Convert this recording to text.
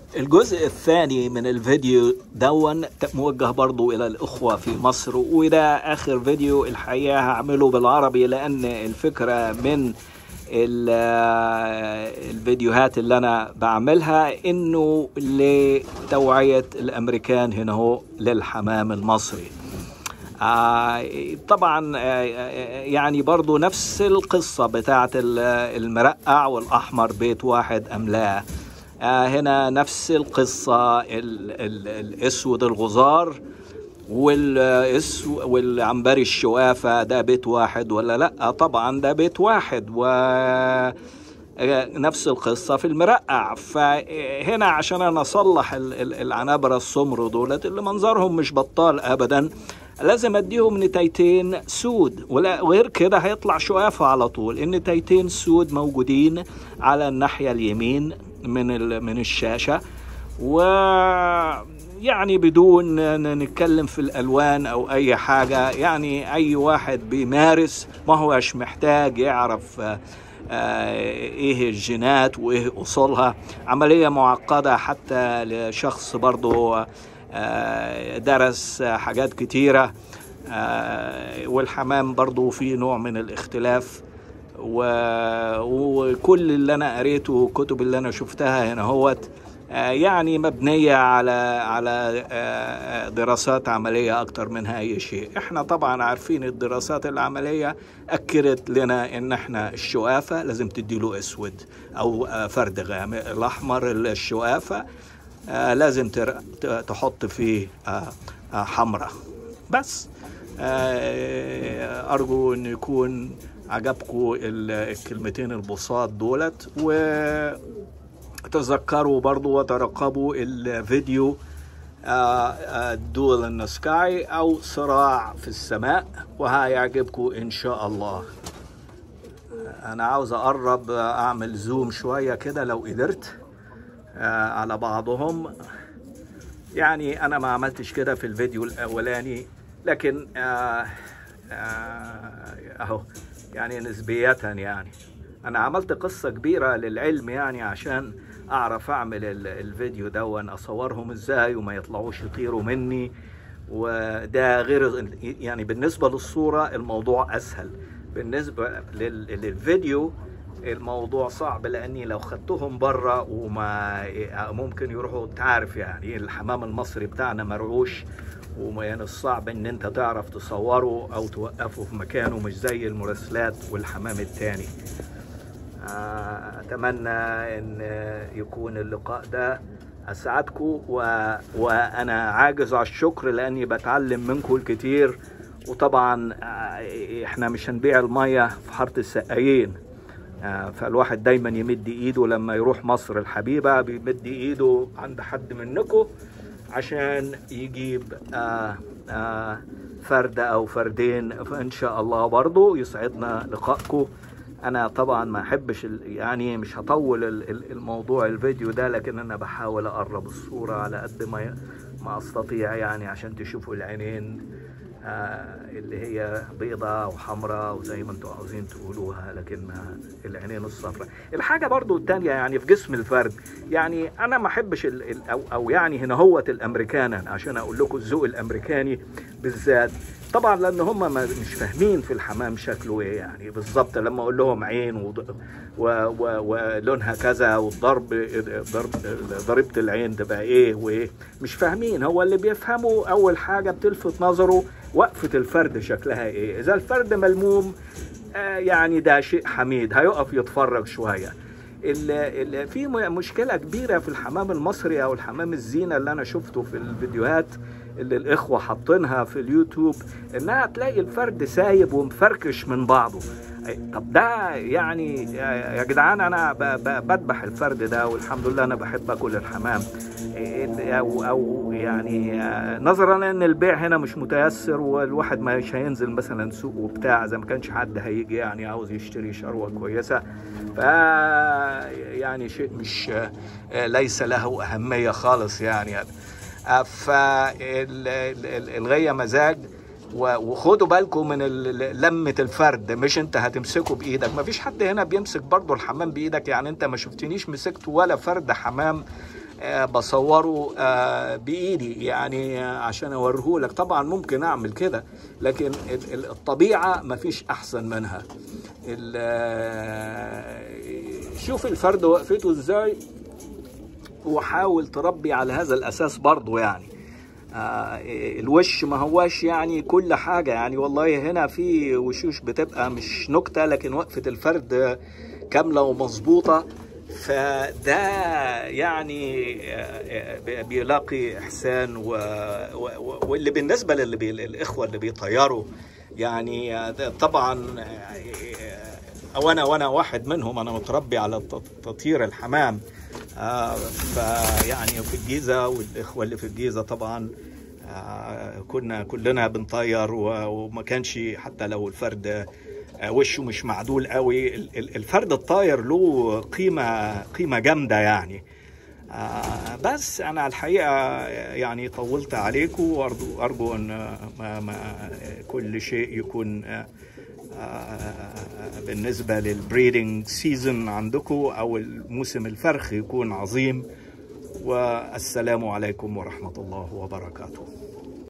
الجزء الثاني من الفيديو دون موجه برضو إلى الإخوة في مصر وده آخر فيديو الحقيقة هعمله بالعربي لأن الفكرة من الفيديوهات اللي أنا بعملها إنه لتوعية الأمريكان هنا هو للحمام المصري آه طبعا آه يعني برضو نفس القصة بتاعت المرقع والأحمر بيت واحد أم لا آه هنا نفس القصة ال ال الأسود الغزار والعنبري الشوافة ده بيت واحد ولا لا طبعا ده بيت واحد و نفس القصة في المرقع فهنا عشان أنا أصلح العنابرة السمر دولت اللي منظرهم مش بطال أبدا لازم اديهم نتايتين سود ولا غير كده هيطلع شقافة على طول النتايتين سود موجودين على الناحية اليمين من من الشاشة و يعني بدون نتكلم في الالوان او اي حاجه يعني اي واحد بيمارس ما هوش محتاج يعرف ايه الجينات وايه اصولها عمليه معقده حتى لشخص برضه درس حاجات كتيرة والحمام برضو في نوع من الاختلاف وكل اللي أنا قريته والكتب اللي أنا شفتها هنا هوت يعني مبنية على على دراسات عملية أكتر منها أي شيء إحنا طبعا عارفين الدراسات العملية أكدت لنا إن إحنا الشقافة لازم تديله أسود أو فرد غامق الأحمر الشقافة آه لازم تحط فيه آه آه حمراء بس آه أرجو أن يكون عجبكم الكلمتين البساط دولت وتذكروا برضو وترقبوا الفيديو دول ان سكاي او صراع في السماء وهيعجبكم ان شاء الله انا عاوز اقرب اعمل زوم شويه كده لو قدرت على بعضهم يعني انا ما عملتش كده في الفيديو الاولاني لكن آه آه اهو يعني نسبية يعني انا عملت قصة كبيرة للعلم يعني عشان اعرف اعمل الفيديو دون اصورهم ازاي وما يطلعوش يطيروا مني وده غير يعني بالنسبة للصورة الموضوع اسهل بالنسبة للفيديو الموضوع صعب لاني لو خدتهم بره وما ممكن يروحوا تعرف يعني الحمام المصري بتاعنا مرعوش ومن الصعب ان انت تعرف تصوره او توقفه في مكانه مش زي المراسلات والحمام التاني اتمنى ان يكون اللقاء ده اسعدكم و... وانا عاجز على الشكر لاني بتعلم منكم الكتير وطبعا احنا مش هنبيع الميه في حاره السقايين فالواحد دايما يمد ايده لما يروح مصر الحبيبة بيمد ايده عند حد منكم عشان يجيب آآ آآ فرد او فردين فان شاء الله برضو يسعدنا لقائكم انا طبعا ما احبش يعني مش هطول الموضوع الفيديو ده لكن انا بحاول اقرب الصورة على قد ما ما استطيع يعني عشان تشوفوا العينين آه اللي هي بيضة وحمراء وزي ما انتوا عاوزين تقولوها لكنها العينين الصفراء الحاجة برضو التانية يعني في جسم الفرد يعني انا ما احبش أو, او يعني هنا هوت الامريكان عشان اقول لكم الذوق الامريكاني بالذات طبعا لان هم مش فاهمين في الحمام شكله ايه يعني بالظبط لما اقول لهم عين ولونها كذا والضرب ضرب ضريبه العين تبقى ايه وايه مش فاهمين هو اللي بيفهموا اول حاجه بتلفت نظره وقفه الفرد شكلها ايه اذا الفرد ملموم آه يعني ده شيء حميد هيقف يتفرج شويه ال ال في مشكله كبيره في الحمام المصري او الحمام الزينه اللي انا شفته في الفيديوهات اللي الاخوه حاطينها في اليوتيوب انها تلاقي الفرد سايب ومفركش من بعضه طب ده يعني يا جدعان انا بذبح الفرد ده والحمد لله انا بحب اكل الحمام او او يعني نظرا لان البيع هنا مش متيسر والواحد مش هينزل مثلا سوق وبتاع اذا ما كانش حد هيجي يعني عاوز يشتري شروه كويسه ف يعني شيء مش ليس له اهميه خالص يعني فالغيه مزاج وخدوا بالكم من لمة الفرد مش انت هتمسكه بايدك مفيش حد هنا بيمسك برضه الحمام بايدك يعني انت ما شفتنيش مسكت ولا فرد حمام آه، بصوره آه، بايدي يعني آه، عشان اوريه لك طبعا ممكن اعمل كده لكن ال- ال- الطبيعه مفيش احسن منها ال- آه، شوف الفرد وقفته ازاي وحاول تربي على هذا الاساس برضه يعني آه الوش ما هواش يعني كل حاجة يعني والله هنا في وشوش بتبقى مش نكتة لكن وقفة الفرد كاملة ومظبوطة فده يعني آه، آه، بيلاقي إحسان و... و... واللي بالنسبة للي بي... للإخوة اللي بيطيروا يعني آه، ده طبعا آه، أو أنا وأنا واحد منهم أنا متربي على تط- تطير الحمام آه، فيعني في الجيزة والإخوة اللي في الجيزة طبعا آه، كنا كلنا بنطير و- وما كانش حتى لو الفرد آه، وشه مش معدول قوي ال- ال- الفرد الطاير له قيمة قيمة جامدة يعني آه، بس أنا الحقيقة يعني طولت عليكم وأرجو أرجو أن ما ما كل شيء يكون آه، آه، بالنسبة للبريدنج سيزون عندكم أو الموسم الفرخ يكون عظيم والسلام عليكم ورحمة الله وبركاته